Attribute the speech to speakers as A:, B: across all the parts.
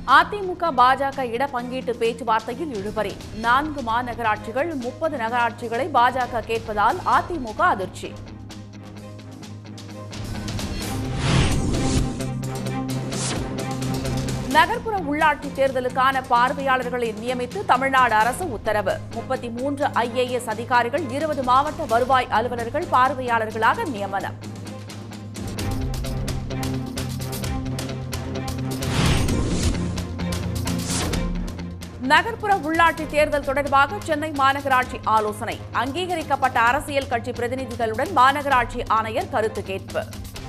A: அதிமுக பாஜக இடப்பங்கீட்டு பேச்சுவார்த்தையில் இழுபறி நான்கு மாநகராட்சிகள் முப்பது நகராட்சிகளை பாஜக கேட்பதால் அதிமுக அதிர்ச்சி நகர்ப்புற உள்ளாட்சி தேர்தலுக்கான பார்வையாளர்களை நியமித்து தமிழ்நாடு அரசு உத்தரவு முப்பத்தி மூன்று ஐஏஎஸ் அதிகாரிகள் இருபது மாவட்ட வருவாய் அலுவலர்கள் பார்வையாளர்களாக நியமனம் நகர்ப்புற உள்ளாட்சி தேர்தல் தொடர்பாக சென்னை மாநகராட்சி ஆலோசனை அங்கீகரிக்கப்பட்ட அரசியல் கட்சி பிரதிநிதிகளுடன் மாநகராட்சி ஆணையர் கருத்து கேட்பு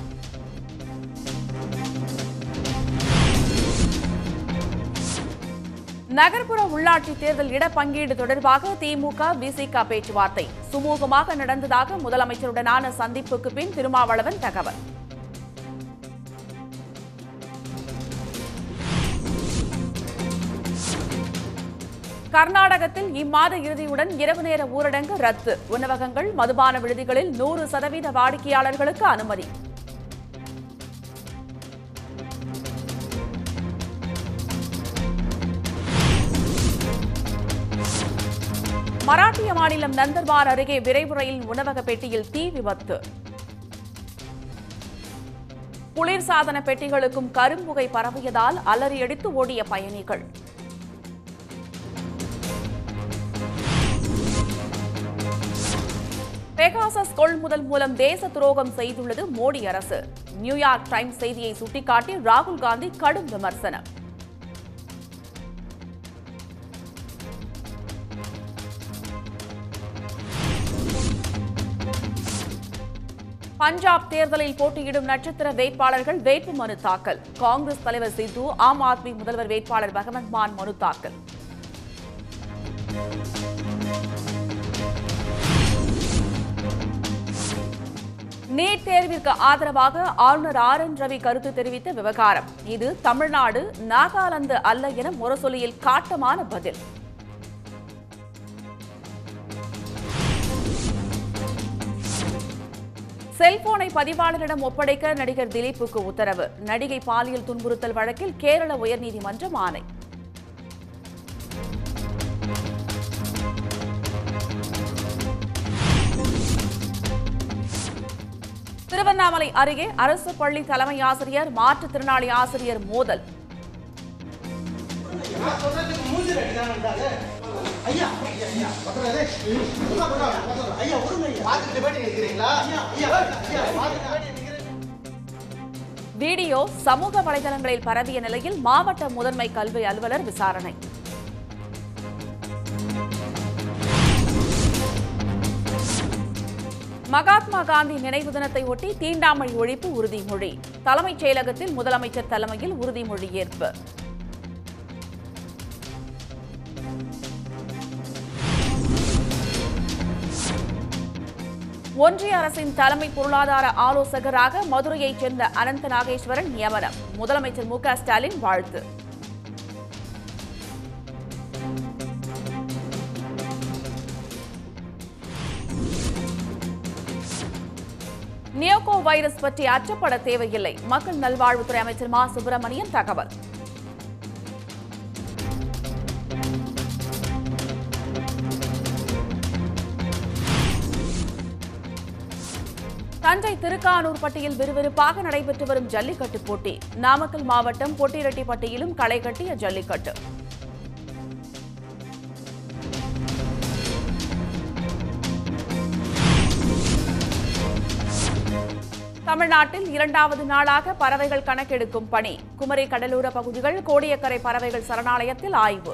A: நகர்ப்புற உள்ளாட்சி தேர்தல் இடப்பங்கீடு தொடர்பாக திமுக விசிக பேச்சுவார்த்தை சுமூகமாக நடந்ததாக முதலமைச்சருடனான சந்திப்புக்கு பின் திருமாவளவன் தகவல் கர்நாடகத்தில் இம்மாத இறுதியுடன் இரவு நேர ஊரடங்கு ரத்து உணவகங்கள் மதுபான விடுதிகளில் நூறு சதவீத வாடிக்கையாளர்களுக்கு அனுமதி மராட்டிய மாநிலம் நந்தர்பார் அருகே விரைவு ரயில் உணவக பெட்டியில் தீ விபத்து குளிர்சாதன பெட்டிகளுக்கும் கரும்புகை பரவியதால் அலறியடித்து ஓடிய பயணிகள் பெகாசஸ் கொள்முதல் மூலம் தேச துரோகம் செய்துள்ளது மோடி அரசு நியூயார்க் டைம்ஸ் செய்தியை சுட்டிக்காட்டி ராகுல் காந்தி கடும் விமர்சனம் பஞ்சாப் தேர்தலில் போட்டியிடும் நட்சத்திர வேட்பாளர்கள் வேட்பு மனு தாக்கல் காங்கிரஸ் தலைவர் சித்து ஆம் ஆத்மி முதல்வர் வேட்பாளர் பகவந்த் மான் மனு தாக்கல் நீட் தேர்விற்கு ஆதரவாக ஆளுநர் ஆர் என் ரவி கருத்து தெரிவித்த விவகாரம் இது தமிழ்நாடு நாகாலாந்து அல்ல என முரசொலியில் காட்டமான பதில் செல்போனை பதிவாளரிடம் ஒப்படைக்க நடிகர் திலீப்புக்கு உத்தரவு நடிகை பாலியல் துன்புறுத்தல் வழக்கில் கேரள உயர்நீதிமன்றம் ஆணை திருவண்ணாமலை அருகே அரசு பள்ளி தலைமை ஆசிரியர் மாற்றுத்திறனாளி ஆசிரியர் மோதல் வீடியோ சமூக வலைதளங்களில் பரவிய நிலையில் மாவட்ட முதன்மை கல்வி அலுவலர் விசாரணை மகாத்மா காந்தி நினைவு தினத்தை ஒட்டி தீண்டாமை ஒழிப்பு உறுதிமொழி தலைமைச் செயலகத்தில் முதலமைச்சர் தலைமையில் உறுதிமொழி ஏற்பு ஒன்றிய அரசின் தலைமை பொருளாதார ஆலோசகராக மதுரையைச் சேர்ந்த அனந்த நாகேஸ்வரன் நியமனம் முதலமைச்சர் மு க ஸ்டாலின் வாழ்த்து நியோகோ வைரஸ் பற்றி அச்சப்பட தேவையில்லை மக்கள் நல்வாழ்வுத்துறை அமைச்சர் மா சுப்பிரமணியன் தகவல் தஞ்சை திருக்கானூர் பட்டியில் விறுவிறுப்பாக நடைபெற்று வரும் ஜல்லிக்கட்டு போட்டி நாமக்கல் மாவட்டம் பொட்டிரெட்டிப்பட்டியிலும் களை கட்டிய ஜல்லிக்கட்டு தமிழ்நாட்டில் இரண்டாவது நாளாக பறவைகள் கணக்கெடுக்கும் பணி குமரி கடலோர பகுதிகள் கோடியக்கரை பறவைகள் சரணாலயத்தில் ஆய்வு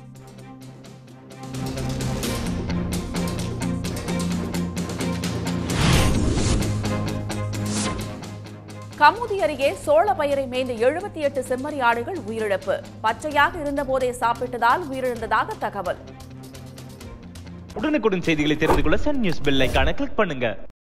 A: கமுதி அருகே சோள பயிரை மேய்ந்த எழுபத்தி எட்டு செம்மறி ஆடுகள் உயிரிழப்பு பச்சையாக இருந்தபோதே சாப்பிட்டதால் உயிரிழந்ததாக தகவல்
B: உடனுக்குடன் செய்திகளை தெரிந்து கொள்ள சன் நியூஸ் பெல் ஐகானை கிளிக் பண்ணுங்க